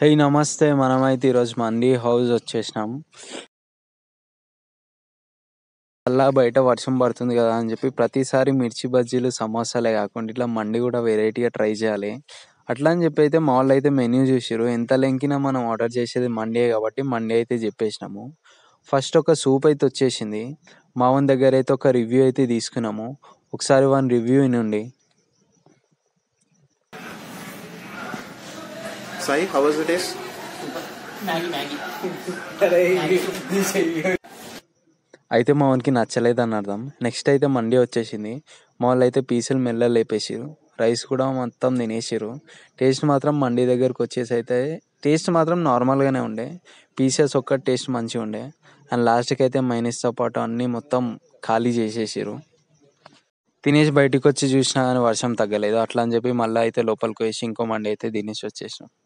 హే నమస్తే మనమైతే ఈరోజు మండి హౌస్ వచ్చేసినాం అలా బయట వర్షం పడుతుంది కదా అని చెప్పి ప్రతిసారి మిర్చి బజ్జీలు సమోసాలే కాకుండా ఇట్లా మండి కూడా వెరైటీగా ట్రై చేయాలి అట్లా అని చెప్పి అయితే మా వాళ్ళు అయితే మెన్యూ చూసిరు ఎంత లెంకినా మనం ఆర్డర్ చేసేది మండే కాబట్టి మండే అయితే చెప్పేసినాము ఫస్ట్ ఒక సూప్ అయితే వచ్చేసింది మా వన్ దగ్గర అయితే ఒక రివ్యూ అయితే తీసుకున్నాము ఒకసారి వన్ రివ్యూ వినండి Sai, how was the taste? Maggi Maggi అయితే మా వానికి నచ్చలేదు అని అర్థం నెక్స్ట్ అయితే మండి వచ్చేసింది మా వాళ్ళు అయితే పీసులు మెల్ల లేపేసిరు రైస్ కూడా మొత్తం తినేసిరు టేస్ట్ మాత్రం మండి దగ్గరకు వచ్చేసి అయితే టేస్ట్ మాత్రం నార్మల్గానే ఉండే పీసెస్ ఒక్క టేస్ట్ మంచిగా ఉండే అండ్ లాస్ట్కి అయితే మైనస్తో పాటు అన్నీ మొత్తం ఖాళీ చేసేసిరు తినేసి బయటికి వచ్చి చూసినా కానీ వర్షం తగ్గలేదు అట్లా అని చెప్పి మళ్ళీ అయితే లోపలికి వేసి ఇంకో మండి అయితే తినేసి వచ్చేసినాం